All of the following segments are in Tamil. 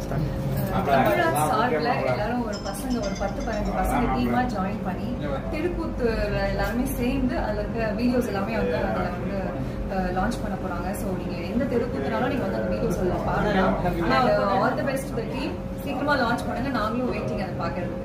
தமிழா சார்பில் எல்லாரும் ஒரு பசங்க ஒரு பத்து பதினஞ்சு பசங்க டீமா ஜாயின் பண்ணி திருக்கூத்து எல்லாருமே சேர்ந்து அதில் இருக்க வீடியோஸ் எல்லாமே வந்து அதில் வந்து லான்ச் பண்ண போறாங்க ஸோ நீங்க எந்த தெருக்கூத்துனாலும் நீங்க வந்து அந்த வீடியோஸ் எல்லாம் பார்க்கலாம் all the best the team சீக்கிரமா லான்ச் பண்ணுங்க நாங்களும் வெயிட்டிங் அதை பார்க்கறதுக்கு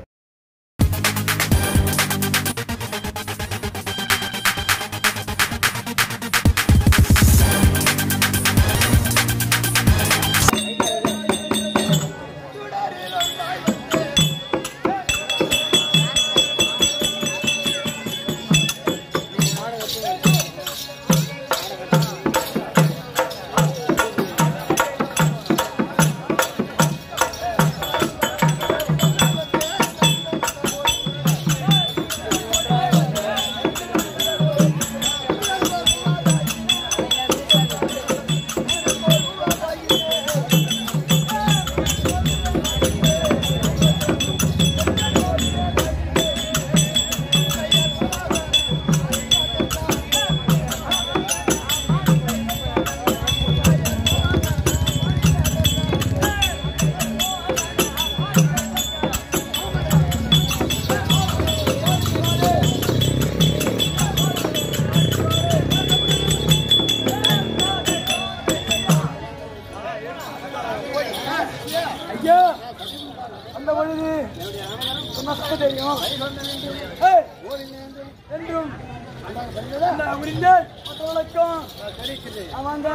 ஐயா அந்த பொழுது உனக்கு தெரியும் ஏய், என்றும் அந்த முடிந்த வணக்கம் ஆமாங்க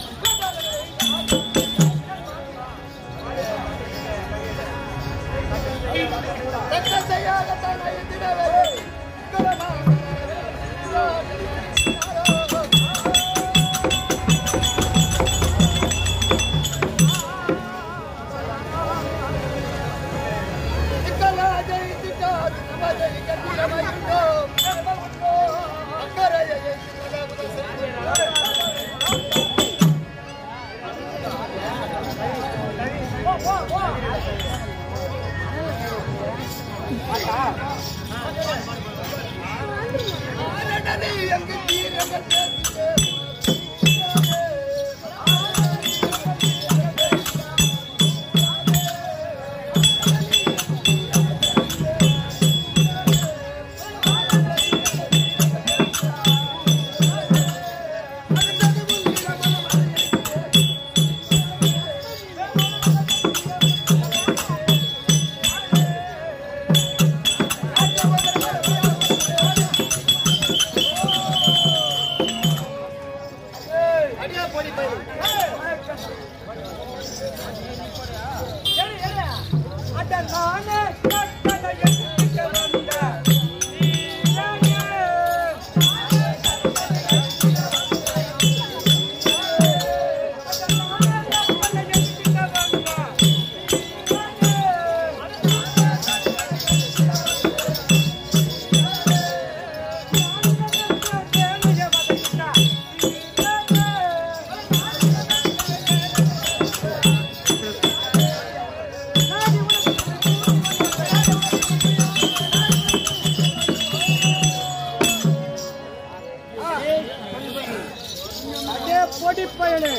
அதே பொடி பயனே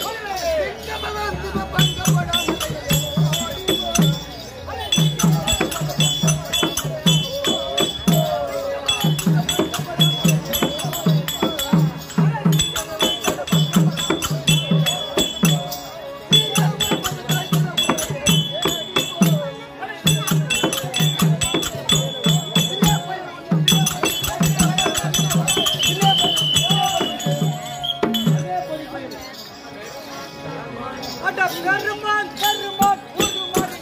அட கருமான் கருமான் புதுமாரி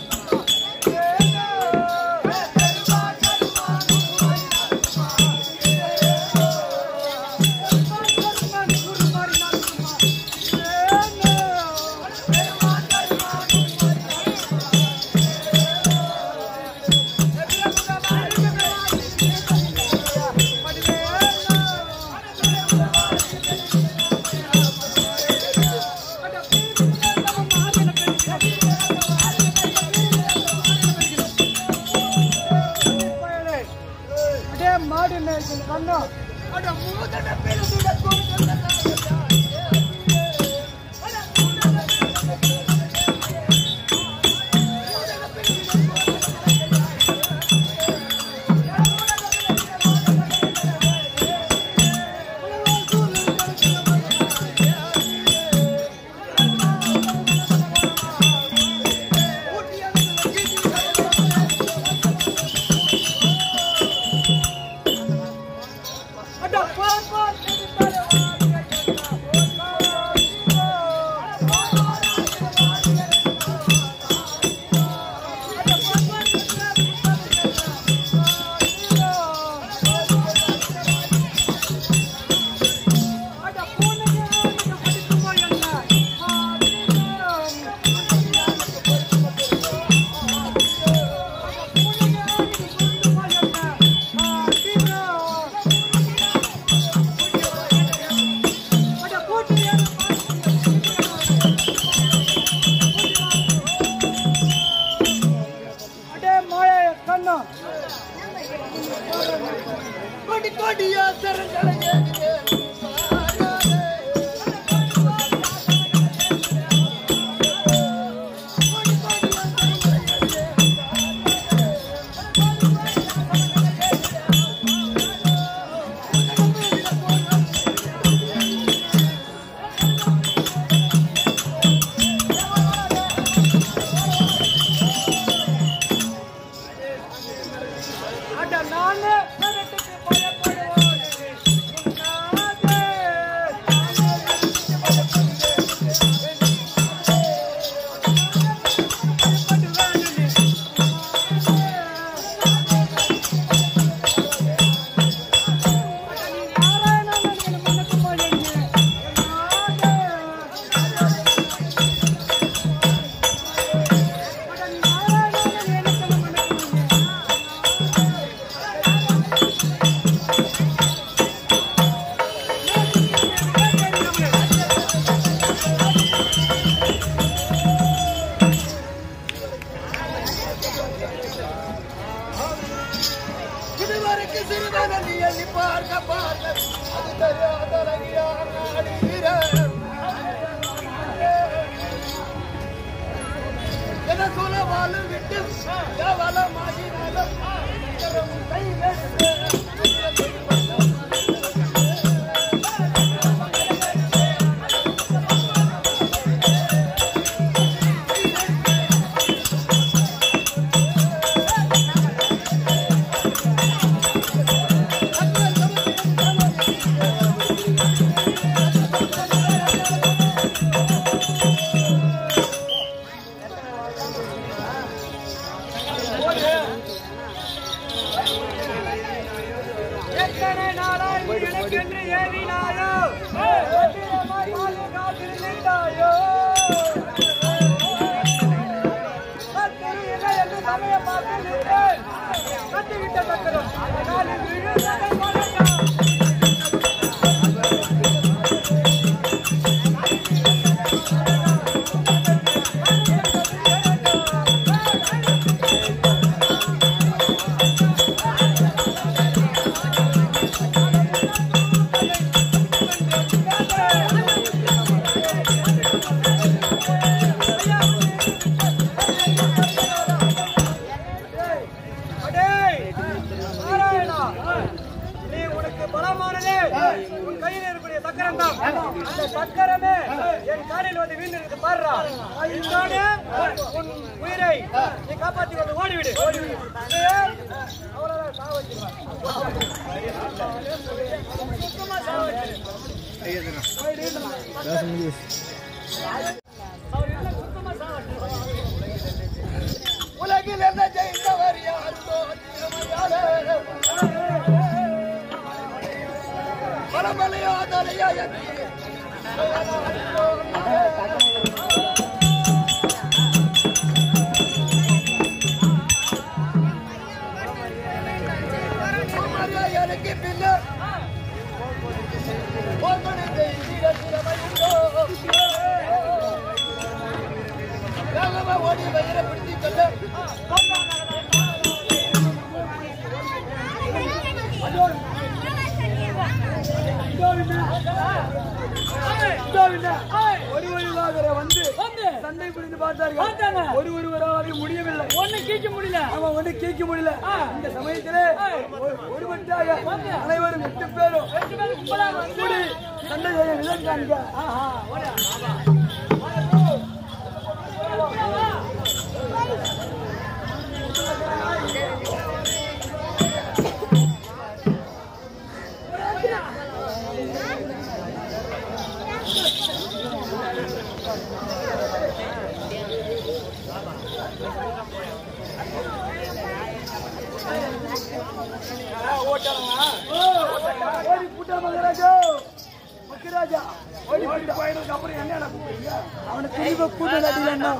அடே மாடு மேய்ச்சல் கண்ணா அட மூதன பெருதுட கோட்டல என சொல்ல வாழ விட்டு கேவலமாகினாலும் உன் கை வேண்டு எத்தனை நாளாய் நீ எனக்கென்று ஏறினாயோ பத்திரமாய் வாழ காத்திருந்தாயோ கத்திரி இல்லை என்று சமய பார்த்து நின்றேன் கத்திவிட்ட சக்கரம் காலில் விழுந்ததை மறந்தா அடேய், நாராயணா, நீ உனக்கு பலமானது உன் கையில் இருக்கக்கூடிய சக்கரம் தான் அந்த சக்கரமே என் காலில் வந்து வீழ்ந்து பாடுறா இந்தானே உன் உயிரை நீ காப்பாற்றி கொண்டு ஓடிவிடு ஓடிவிடு அவ்வளவுதான் சாவ வச்சிருவேன். சுத்தமா சாவ வச்சிரு. அவர் என்ன சுத்தமா சாவ வச்சிரு. உலகில் என்ன ஜெயித்தவர் யாருந்தோ பலமலையோ அதலையோ எனக்கு பின்னர் ஒன்பது செய்திட திறமையுண்டோ வேகமா ஓடி வயிறை பிடித்துக் கொண்டு ஒரு ஒருவராக வந்து சண்டை புரிந்து பார்த்தார்கள் ஒரு ஒருவராக முடியவில்லை ஒண்ணு கீக்க முடியல அவன் ஒண்ணு கீக்க முடியல இந்த சமயத்திலே ஒரு- ஒருவற்றாக அனைவரும் எட்டு பேரும் கூடி சண்டை செய்ய நிலைக்காங்க ஓடி புட்டா மகராஜா மகராஜா ஓடி போயிட்டு போயிடுறதுக்கு அப்புறம் என்ன நடக்கும் அவனை திரும்ப கூட்ட நடிகை என்ன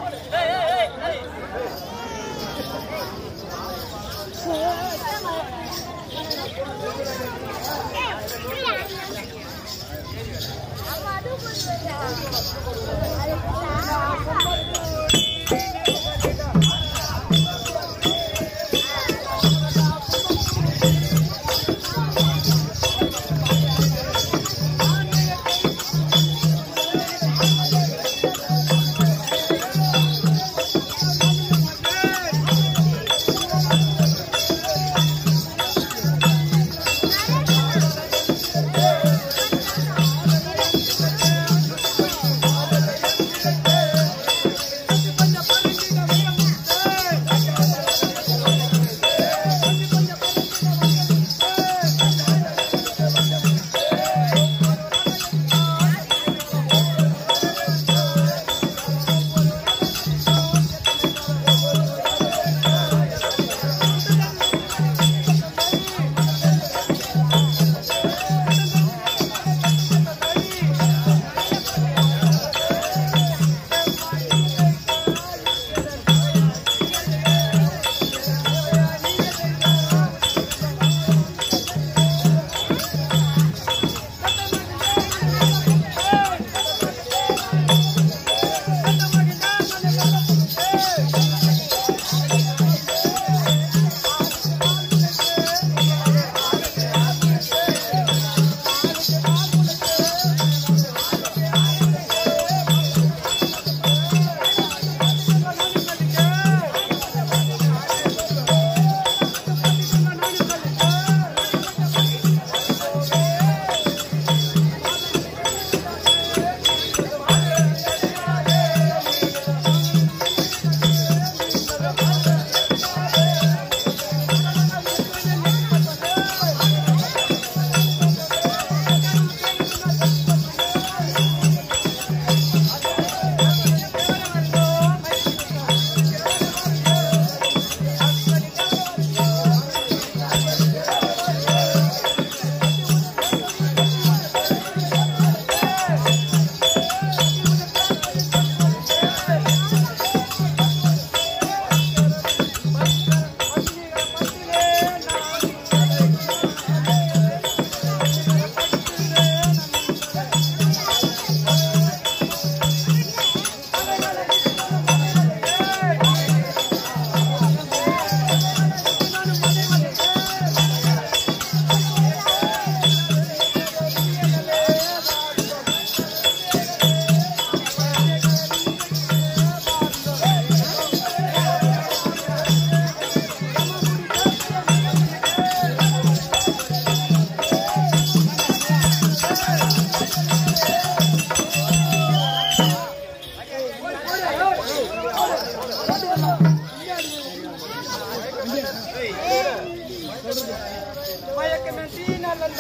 மயக்கமே தீனலந்த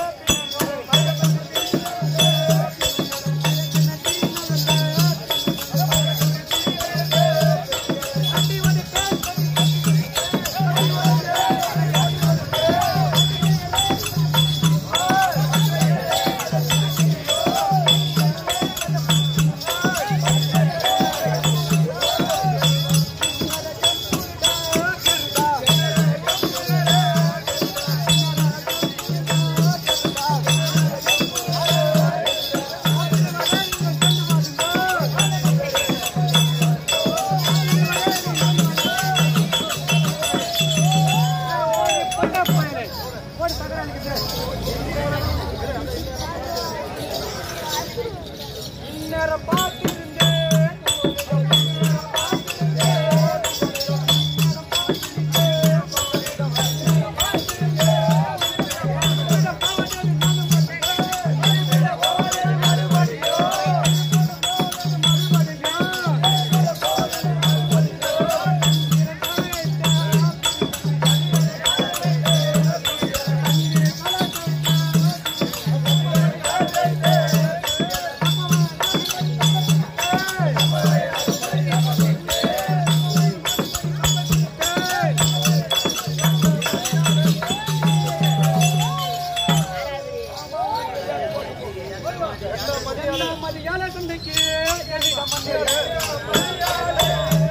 நேரம் பார்த்திருந்தேன் மதியான சந்தைக்கு என்னிடம் வந்தீர்கள்.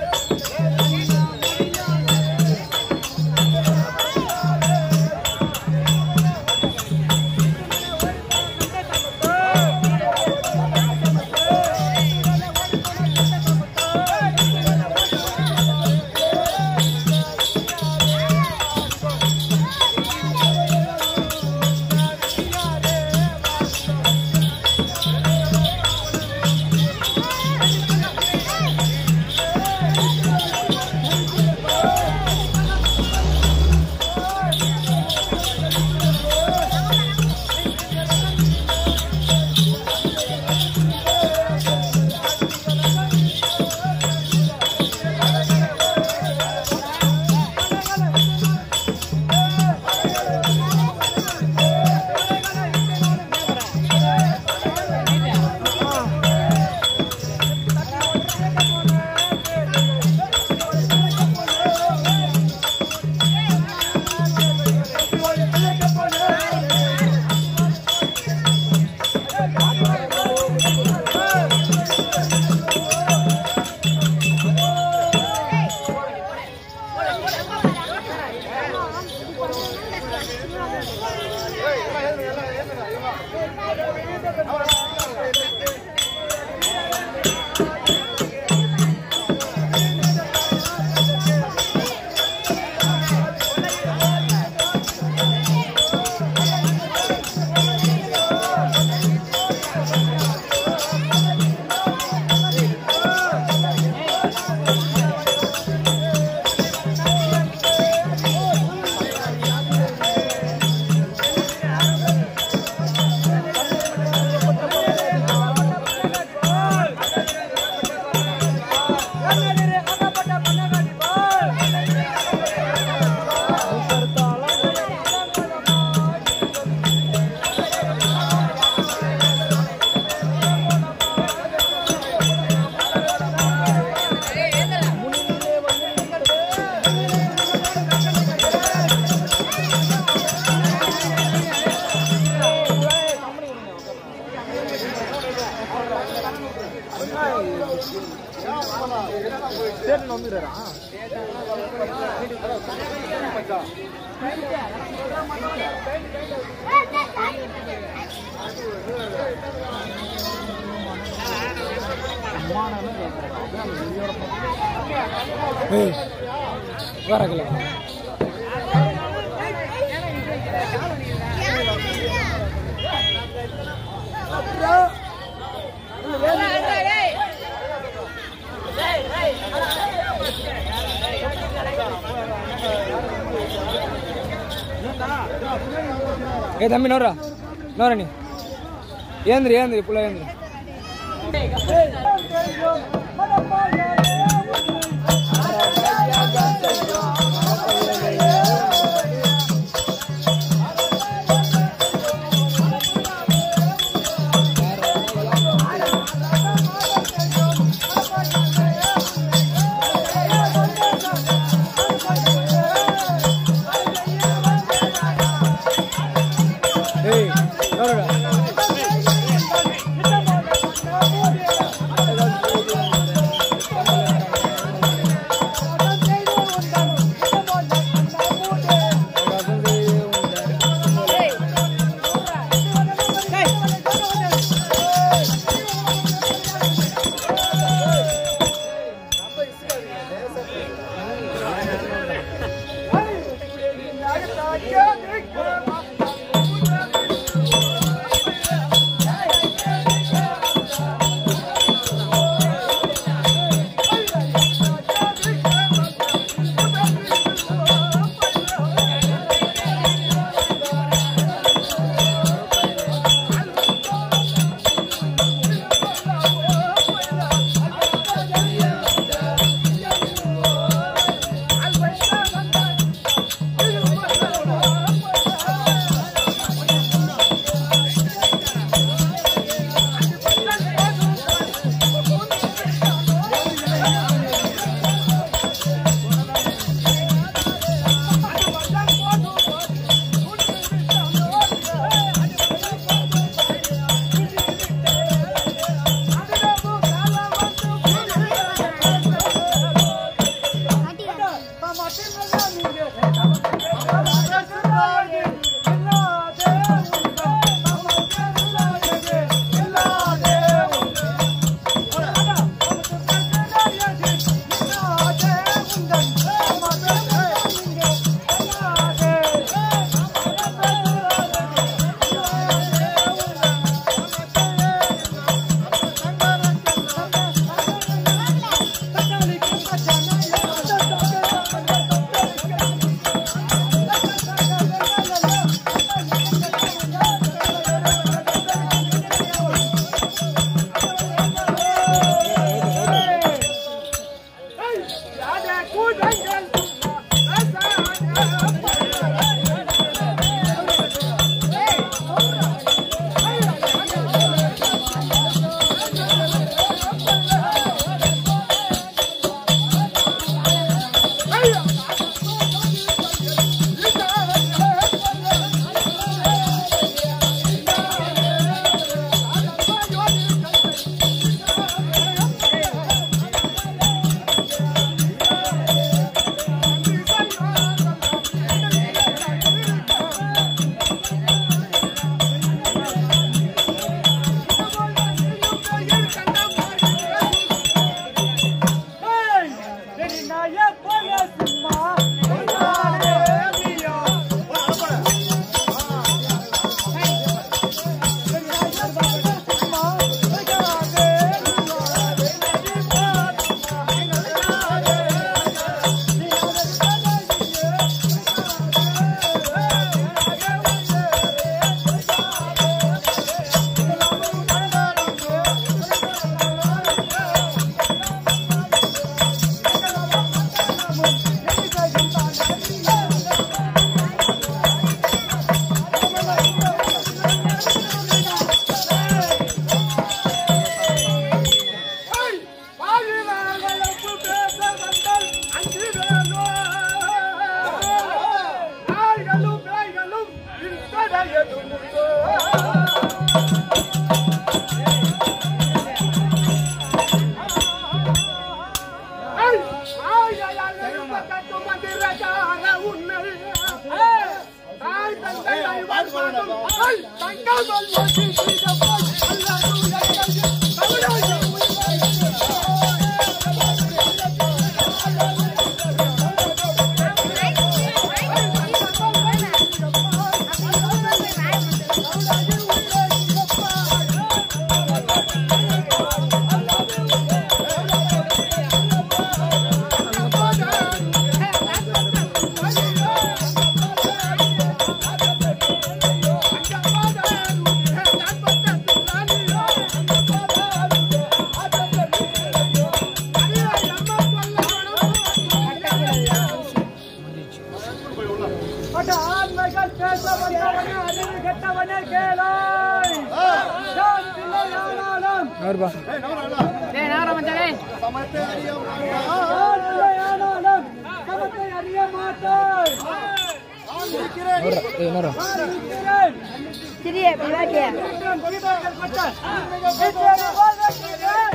வரக்கல ఏ తమ్మి నోరా నోరా నీ ఏంద్రి ఏంద్రి పుల్ల ఏంద్రి மனப்பாயாலே ஆண்மைகள் பேச வந்தவனே அறிவு கெட்டவனே கேளாய் நான் பிள்ளையானாலும் நூறுபா நான் பிள்ளையானாலும் சமத்தை அறிய மாட்டாய் நூறு ஏய் நூறு நான் இருக்கிறேன். சிறிய விவாக்கிய இருக்கிறேன், கீதங்கள் பட்ட. நிச்சயம் வாழ்வதற்கிறேன்.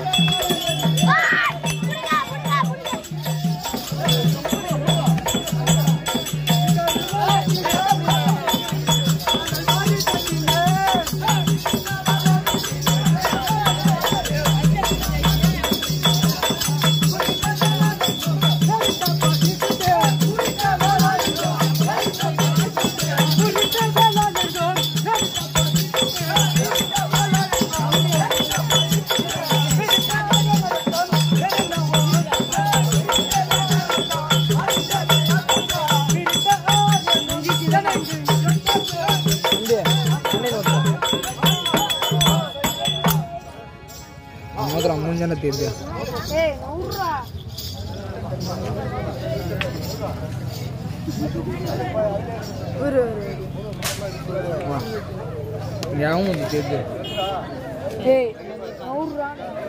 வண்டி வண்டி நூறு மோதிரம் மூணு ஜன தீர்த்து ஏய் நூறுரூவா ஒரு வா யாவும் வந்து தீர்த்து ஏய் நூறுரூவா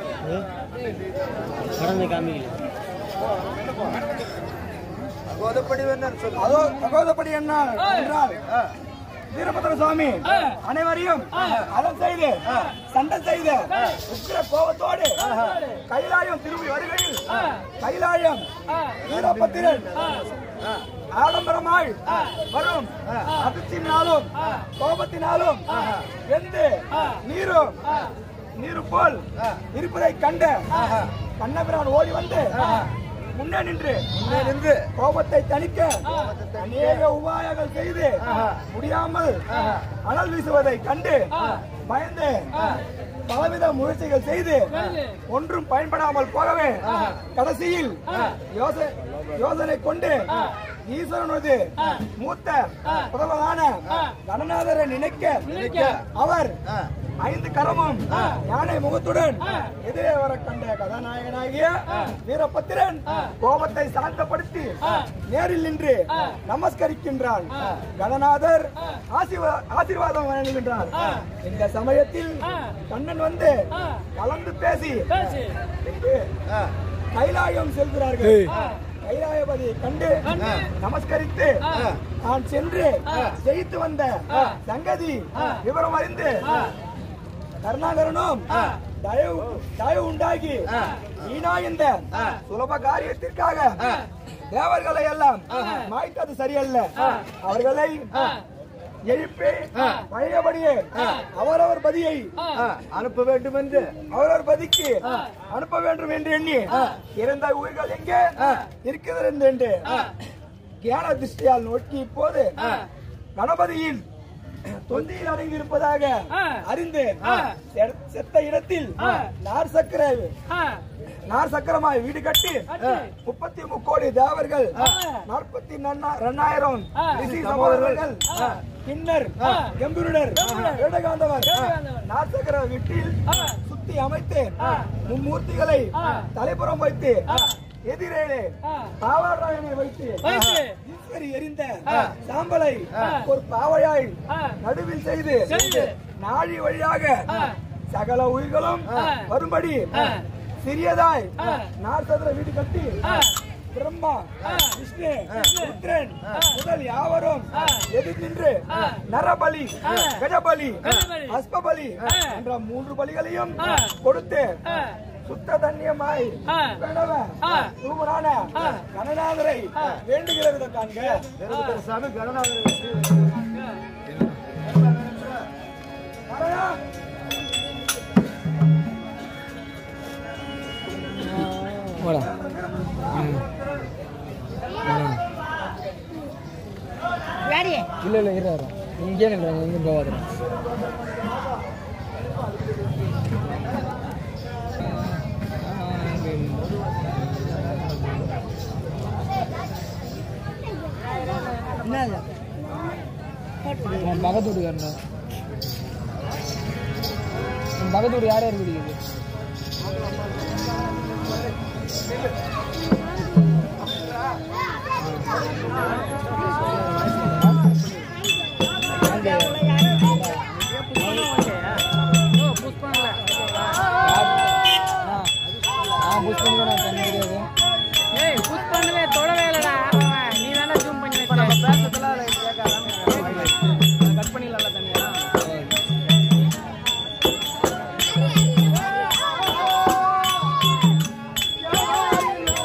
அதோ சகோதரப்படி என்ன என்றால் வீரபத்ர சுவாமி அனைவரையும் அலம் செய்து சண்டை செய்து உக்கிர கோபத்தோடு கைலாயம் திரும்பி வருகையில் கைலாயம் வீரபத்திரன் ஆடம்பரமாய் வரும் அதிர்ச்சியினாலும் கோபத்தினாலும் எந்த நீரும் நீரு போல் இருப்பதை கண்ட கண்ணபிரான் ஓடி வந்து முன்னே நின்று முன்னே நின்று கோபத்தை தணிக்க அநேக உபாயங்கள் செய்து முடியாமல் அனல் வீசுவதை கண்டு பயந்து பலவித முயற்சிகள் செய்து ஒன்றும் பயன்படாமல் போகவே கடைசியில் யோசனை யோசனை கொண்டு ஈஸ்வரனது மூத்த புதல்வரான கணநாதரை நினைக்க அவர் ஐந்து கரமும் யானை முகத்துடன் எதிரே வர கண்ட கதாநாயகனாகிய வீரபத்திரன் கோபத்தை சாந்தப்படுத்தி நேரில் நின்று நமஸ்கரிக்கின்றான் கணநாதர் ஆசீர்வா- ஆசீர்வாதம் வழங்குகின்றார் இந்த சமயத்தில் கண்ணன் வந்து கலந்து பேசி பின்பு கைலாயம் செல்கிறார்கள் கைலாயபதி கண்டு நமஸ்கரித்து நான் சென்று ஜெயித்து வந்த சங்கதி விவரம் அறிந்து கருணாகரனும் தயவு தயவு உண்டாகி வீணா இந்த சுலப காரியத்திற்காக தேவர்களை எல்லாம் மாய்த்தது சரியல்ல அவர்களை எழுப்பி பழையபடியே அவரவர் பதியை அனுப்ப வேண்டும் என்று அவரவர் பதிக்கு அனுப்ப வேண்டும் என்று எண்ணி இறந்த உயிர்கள் எங்கே இருக்கிறது என்று தியான திருஷ்டியால் நோக்கி இப்போது கணபதியின் தொந்தியில் அடங்கி இருப்பதாக அறிந்து செ- செத்த இடத்தில் நார் சக்கர நார் சக்கரமாய் வீடு கட்டி முப்பத்தி முக்கோடி தேவர்கள் நாற்பத்தி ரெண்டாயிரம் ரிஷி சகோதரர்கள் பின்னர் கம்பீருடர் வேடகாந்தவர் நார் சக்கர வீட்டில் சுத்தி அமைத்து மும்மூர்த்திகளை தலைப்புறம் வைத்து எதிரேலே பாவாராயனை வைத்து ஈஸ்வரி எரிந்த சாம்பலை ஒரு பாவையாய் நடுவில் செய்து நாழி வழியாக சகல உயிர்களும் வரும்படி சிறியதாய் நாற்சதுர வீடு கட்டி பிரம்மா விஷ்ணு ருத்ரன் முதல் யாவரும் எதிர் நின்று நரபலி கஜபலி அஸ்பபலி என்ற மூன்று பலிகளையும் கொடுத்து சுத்த தன்யமாய் கணவ சூப்பரான கணநாதரை வேண்டுகிறது காண்க சாமி கணநாதரை கணனா போடா ம் Ready? இல்லை இல்லை இரு வரோம் இங்கே நின்றாங்க எங்கேயும் போகாதுடா உன் பக்கத்து வீட்டுக்காரன்டா உன் பக்கத்து வீடு யார் யார் குடிக்குது ஆ புஷ் பண்ணி தான் தண்ணி கிடையாது ஏய் புஷ் பண்ணவே தொடவே இல்லடா அவன். நீ தானே ஜூம் பண்ணி வச்ச கட் பண்ணிடலாம்ல தனியா ஆ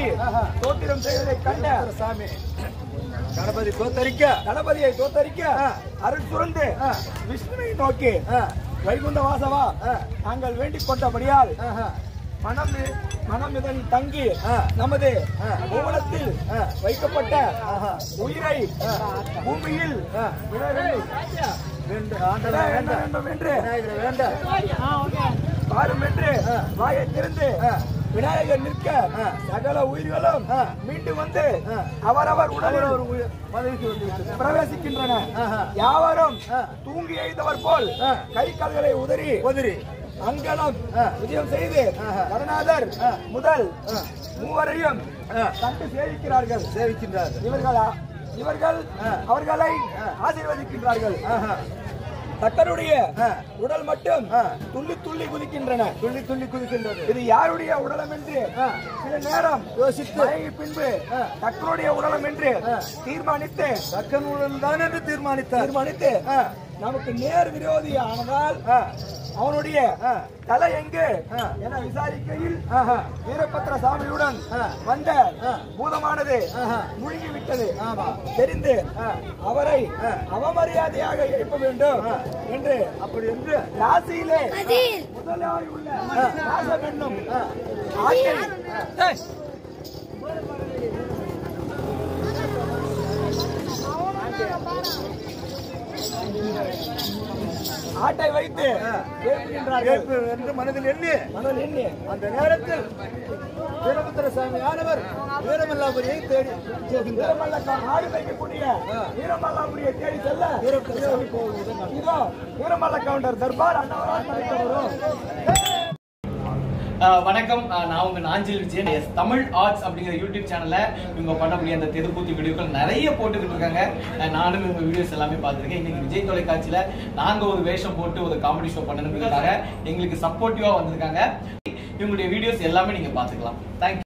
நோக்கி தோத்திரம் செய்வதை கண்ட சாமி கணபதி தோத்தரிக்க கணபதியை தோத்தரிக்க அருள் சுரந்து விஷ்ணுவை நோக்கி வைகுண்ட வாசவா நாங்கள் வேண்டிக் கொண்டபடியால் மனம் மனம் இதனில் தங்கி நமது கோவலத்தில் வைக்கப்பட்ட உயிரை பூமியில் விட வேண்டும் விட வேண்டும் என்று பாரும் என்று வாயை திறந்து விநாயகர் நிற்க சகல உயிர்களும் மீண்டு வந்து அவரவர் உடலில் பிரவேசிக்கின்றன யாவரும் தூங்கி எழுந்தவர் போல் கை கால்களை உதறி உதறி அங்கனம் விஜயம் செய்து கருணாதர் முதல் மூவரையும் கண்டு சேவிக்கிறார்கள் சேவிக்கின்றார்கள் இவர்களா இவர்கள் அவர்களை ஆசீர்வதிக்கின்றார்கள் தக்கருடைய உடல் மட்டும் துள்ளி துள்ளி குதிக்கின்றன துள்ளி துள்ளி குதிக்கின்றது இது யாருடைய உடலம் என்று சில நேரம் யோசித்து பின்பு தக்கருடைய உடலம் என்று தீர்மானித்து தக்கன் உடல் தான் என்று தீர்மானித்தார் தீர்மானித்து நமக்கு நேர் விரோதி ஆனதால் அவனுடைய தலை எங்கு என விசாரிக்கையில் வீரபத்திர சாமியுடன் வந்த பூதமானது முழுகி விட்டது தெரிந்து அவரை அவமரியாதையாக எழுப்ப வேண்டும் என்று அப்படி என்று ராசியிலே முதலாளி உள்ள ராசம் என்னும் ஆட்டை ஆட்டை வைத்து கேட்கின்றார்கள் என்று மனதில் எண்ணி மனதில் எண்ணி அந்த நேரத்தில் வீரபத்திர சாமி ஆனவர் வீரமல்லாபுரியை தேடி வீரமல்ல ஆடு வைக்கக்கூடிய வீரமல்லாபுரியை தேடி செல்ல இதோ வீரமல்ல கவுண்டர் தர்பார் அண்ணவரால் நடைபெறும் ஆஹ் வணக்கம் ஆஹ் நான் உங்க நாஞ்சில் விஜயன் எஸ் தமிழ் ஆர்ட்ஸ் அப்படிங்கிற யூடியூப் சேனல்ல இவங்க பண்ணக்கூடிய அந்த தெருக்கூத்து வீடியோக்கள் நிறைய போட்டுக்கிட்டு இருக்காங்க ஆஹ் நானும் இவங்க வீடியோஸ் எல்லாமே பார்த்திருக்கேன் இன்னைக்கு விஜய் தொலைக்காட்சியில நாங்க ஒரு வேஷம் போட்டு ஒரு காமெடி ஷோ பண்ணணுங்கிறதுக்காக எங்களுக்கு சப்போர்ட்டிவா வந்திருக்காங்க இவங்களுடைய வீடியோஸ் எல்லாமே நீங்க பாத்துக்கலாம் தேங்க்யூ